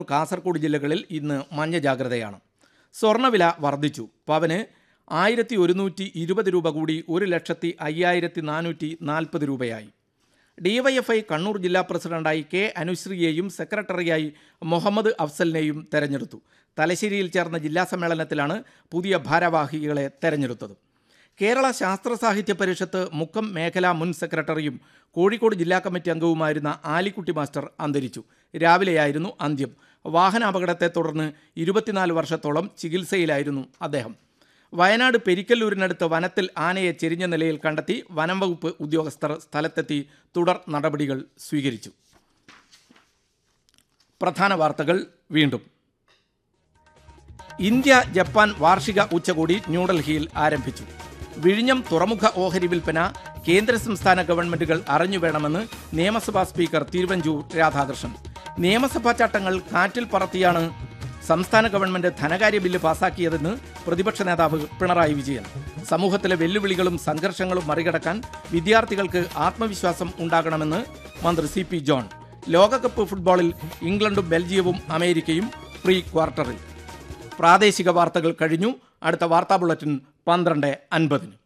കാസർഗോഡ് ജില്ലകളിൽ ഇന്ന് മഞ്ഞ ജാഗ്രതയാണ് സ്വർണ്ണവില വർദ്ധിച്ചു പവന് ആയിരത്തി ഒരുന്നൂറ്റി ഇരുപത് രൂപ കൂടി ഒരു ലക്ഷത്തി അയ്യായിരത്തി നാനൂറ്റി നാൽപ്പത് രൂപയായി ഡിവൈഎഫ്ഐ കണ്ണൂർ ജില്ലാ പ്രസിഡന്റായി കെ അനുശ്രീയെയും സെക്രട്ടറിയായി മുഹമ്മദ് അഫ്സലിനെയും തെരഞ്ഞെടുത്തു തലശ്ശേരിയിൽ ചേർന്ന ജില്ലാ സമ്മേളനത്തിലാണ് പുതിയ ഭാരവാഹികളെ തെരഞ്ഞെടുത്തത് കേരള ശാസ്ത്ര സാഹിത്യ പരിഷത്ത് മുക്കം മേഖലാ മുൻ സെക്രട്ടറിയും കോഴിക്കോട് ജില്ലാ കമ്മിറ്റി അംഗവുമായിരുന്ന ആലിക്കുട്ടി മാസ്റ്റർ അന്തരിച്ചു രാവിലെയായിരുന്നു അന്ത്യം വാഹനാപകടത്തെ തുടർന്ന് ഇരുപത്തിനാല് വർഷത്തോളം ചികിത്സയിലായിരുന്നു അദ്ദേഹം വയനാട് പെരിക്കല്ലൂരിനടുത്ത് വനത്തിൽ ആനയെ ചെരിഞ്ഞ നിലയിൽ കണ്ടെത്തി വനം വകുപ്പ് ഉദ്യോഗസ്ഥർ സ്ഥലത്തെത്തി തുടർ നടപടികൾ സ്വീകരിച്ചു പ്രധാന വാർത്തകൾ വീണ്ടും ഇന്ത്യ ജപ്പാൻ വാർഷിക ഉച്ചകോടി ന്യൂഡൽഹിയിൽ ആരംഭിച്ചു വിഴിഞ്ഞം തുറമുഖ ഓഹരി വിൽപ്പന കേന്ദ്ര സംസ്ഥാന ഗവൺമെന്റുകൾ അറിഞ്ഞു വേണമെന്ന് നിയമസഭാ സ്പീക്കർ തിരുവഞ്ചൂർ രാധാകൃഷ്ണൻ നിയമസഭാ ചട്ടങ്ങൾ കാറ്റിൽ പറത്തിയാണ് സംസ്ഥാന ഗവൺമെന്റ് ധനകാര്യ ബില്ല് പാസാക്കിയതെന്ന് പ്രതിപക്ഷ നേതാവ് പിണറായി വിജയൻ സമൂഹത്തിലെ വെല്ലുവിളികളും സംഘർഷങ്ങളും മറികടക്കാൻ വിദ്യാർത്ഥികൾക്ക് ആത്മവിശ്വാസം ഉണ്ടാകണമെന്ന് മന്ത്രി സി പി ജോൺ ലോകകപ്പ് ഫുട്ബോളിൽ ഇംഗ്ലണ്ടും ബെൽജിയവും അമേരിക്കയും പ്രീ ക്വാർട്ടറിൽ പ്രാദേശിക വാർത്തകൾ കഴിഞ്ഞു അടുത്ത വാർത്താ ബുള്ളറ്റിൻ പന്ത്രണ്ട് അൻപതിന്